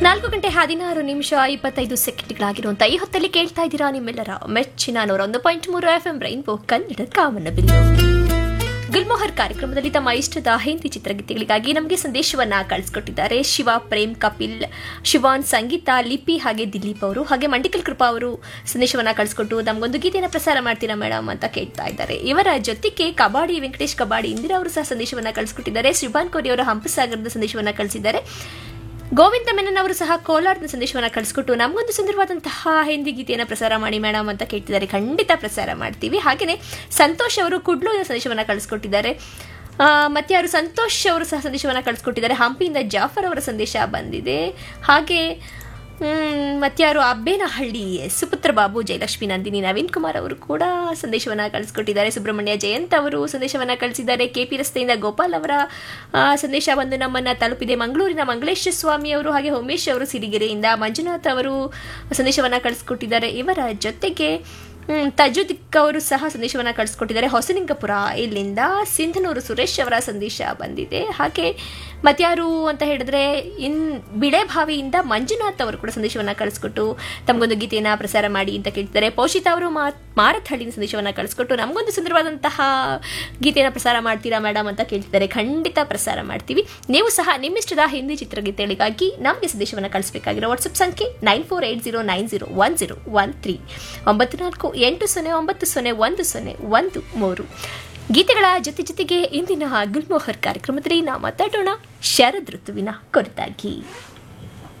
ನಾಲ್ಕು ಗಂಟೆ ಹದಿನಾರು ನಿಮಿಷ ಇಪ್ಪತ್ತೈದು ಸೆಕೆಂಡ್ಗಳಾಗಿರುವಂತ ಈ ಹೊತ್ತಲ್ಲಿ ಕೇಳ್ತಾ ಇದ್ದೀರಾ ನಿಮ್ಮೆಲ್ಲರ ಮೆಚ್ಚಿನ ನೂರ ಒಂದು ಪಾಯಿಂಟ್ ಮೂರು ಎಫ್ ಎಂ ರೈನ್ಬೋ ಕನ್ನಡ ಕಾಮನ ಬಿಲ್ಲು ಗುಲ್ಮೋಹರ್ ಕಾರ್ಯಕ್ರಮದಲ್ಲಿ ತಮ್ಮ ಇಷ್ಟದ ಹಿಂದಿ ಚಿತ್ರಗೀತೆಗಳಿಗಾಗಿ ನಮಗೆ ಸಂದೇಶವನ್ನ ಕಳಿಸ್ಕೊಟ್ಟಿದ್ದಾರೆ ಶಿವ ಪ್ರೇಮ್ ಕಪಿಲ್ ಶಿವಾನ್ ಸಂಗೀತ ಲಿಪಿ ಹಾಗೆ ದಿಲೀಪ್ ಅವರು ಹಾಗೆ ಮಂಡಿಕಲ್ ಕೃಪಾ ಅವರು ಸಂದೇಶವನ್ನ ಕಳಿಸ್ಕೊಟ್ಟು ನಮಗೊಂದು ಗೀತೆಯನ್ನು ಪ್ರಸಾರ ಮಾಡ್ತೀರಾ ಮೇಡಮ್ ಅಂತ ಕೇಳ್ತಾ ಇದ್ದಾರೆ ಇವರ ಜೊತೆಗೆ ಕಬಾಡಿ ವೆಂಕಟೇಶ್ ಕಬಾಡಿ ಇಂದಿರಾ ಅವರು ಸಹ ಸಂದೇಶವನ್ನ ಕಳಿಸ್ಕೊಟ್ಟಿದ್ದಾರೆ ಶ್ರೀಬಾನ್ ಕೋರಿ ಅವರು ಹಂಪಸಾಗರದ ಸಂದೇಶವನ್ನ ಕಳಿಸಿದ್ದಾರೆ ಗೋವಿಂದ ಮೆನನ್ ಅವರು ಸಹ ಕೋಲಾರದ ಸಂದೇಶವನ್ನ ಕಳಿಸ್ಕೊಟ್ಟು ನಮಗೊಂದು ಸುಂದರವಾದಂತಹ ಹಿಂದಿ ಗೀತೆಯನ್ನು ಪ್ರಸಾರ ಮಾಡಿ ಮೇಡಮ್ ಅಂತ ಕೇಳ್ತಿದ್ದಾರೆ ಖಂಡಿತ ಪ್ರಸಾರ ಮಾಡ್ತೀವಿ ಹಾಗೆಯೇ ಸಂತೋಷ್ ಅವರು ಕುಡ್ಲು ಸಂದೇಶವನ್ನ ಕಳಿಸ್ಕೊಟ್ಟಿದ್ದಾರೆ ಆ, ಮತ್ತೆ ಯಾರು ಸಂತೋಷ್ ಅವರು ಸಹ ಸಂದೇಶವನ್ನ ಕಳಿಸ್ಕೊಟ್ಟಿದ್ದಾರೆ ಹಂಪಿಯಿಂದ ಜಾಫರ್ ಅವರ ಸಂದೇಶ ಬಂದಿದೆ ಹಾಗೆ ಮ್, ಮತ್ಯಾರು ಅಬ್ಬೇನಹಳ್ಳಿ ಸುಪುತ್ರ ಬಾಬು ಜಯಲಕ್ಷ್ಮಿ ನಂದಿನಿ ನವೀನ್ ಕುಮಾರ್ ಅವರು ಕೂಡ ಸಂದೇಶವನ್ನ ಕಳಿಸ್ಕೊಟ್ಟಿದ್ದಾರೆ ಸುಬ್ರಹ್ಮಣ್ಯ ಜಯಂತ್ ಅವರು ಸಂದೇಶವನ್ನ ಕಳಿಸಿದ್ದಾರೆ ಕೆಪಿ ರಸ್ತೆಯಿಂದ ಗೋಪಾಲ್ ಅವರ ಆ, ಸಂದೇಶ ಬಂದು ನಮ್ಮನ್ನ ತಲುಪಿದೆ ಮಂಗಳೂರಿನ ಮಂಗಳೇಶ ಸ್ವಾಮಿ ಅವರು ಹಾಗೆ ಉಮೇಶ್ ಅವರು ಸಿರಿಗೆರೆಯಿಂದ ಮಂಜುನಾಥ್ ಅವರು ಸಂದೇಶವನ್ನ ಕಳಿಸ್ಕೊಟ್ಟಿದ್ದಾರೆ ಇವರ ಜೊತೆಗೆ ಹ್ಮ್, ತಜುದಿಕ್ ಅವರು ಸಹ ಸಂದೇಶವನ್ನ ಕಳಿಸ್ಕೊಟ್ಟಿದ್ದಾರೆ ಹೊಸಲಿಂಗಪುರ ಇಲ್ಲಿಂದ ಸಿಂಧನೂರು ಸುರೇಶ್ ಅವರ ಸಂದೇಶ ಬಂದಿದೆ ಹಾಗೆ ಮತ್ಯಾರು ಅಂತ ಹೇಳಿದ್ರೆ ಇನ್ ಬಿಳೆಭಾವಿಯಿಂದ ಮಂಜುನಾಥ್ ಅವರು ಕೂಡ ಸಂದೇಶವನ್ನ ಕಳಿಸ್ಕೊಟ್ಟು ತಮಗೊಂದು ಗೀತೆಯನ್ನ ಪ್ರಸಾರ ಮಾಡಿ ಅಂತ ಕೇಳ್ತಿದ್ದಾರೆ ಪೋಷಿತಾ ಅವರು ಮಾ- ಮಾರತ್ಹಳ್ಳಿನ ಸಂದೇಶವನ್ನ ಕಳಿಸ್ಕೊಟ್ಟು ನಮಗೊಂದು ಸುಂದರವಾದಂತಹ ಗೀತೆಯನ್ನ ಪ್ರಸಾರ ಮಾಡ್ತೀರಾ ಮೇಡಮ್ ಅಂತ ಕೇಳ್ತಿದ್ದಾರೆ ಖಂಡಿತ ಪ್ರಸಾರ ಮಾಡ್ತೀವಿ ನೀವು ಸಹ ನಿಮ್ಮಿಷ್ಟದ ಹಿಂದಿ ಚಿತ್ರಗೀತೆಗಳಿಗಾಗಿ ನಮಗೆ ಸಂದೇಶವನ್ನ ಕಳಿಸಬೇಕಾಗಿರೋ ವಾಟ್ಸಪ್ ಸಂಖ್ಯೆ nine four eight zero nine zero one zero one three ಒಂಬತ್ತು ನಾಲ್ಕು ಎಂಟು ಸೊನ್ನೆ ಒಂಬತ್ತು ಸೊನ್ನೆ ಒಂದು ಸೊನ್ನೆ ಒಂದು ಮೂರು ಗೀತೆಗಳ ಜೊತೆ ಜೊತೆಗೆ ಇಂದಿನ ಗುಲ್ಮೋಹರ್ ಕಾರ್ಯಕ್ರಮದಲ್ಲಿ ನಾವು ಮಾತಾಡೋಣ ಶರದ್ ಋತುವಿನ ಕುರಿತಾಗಿ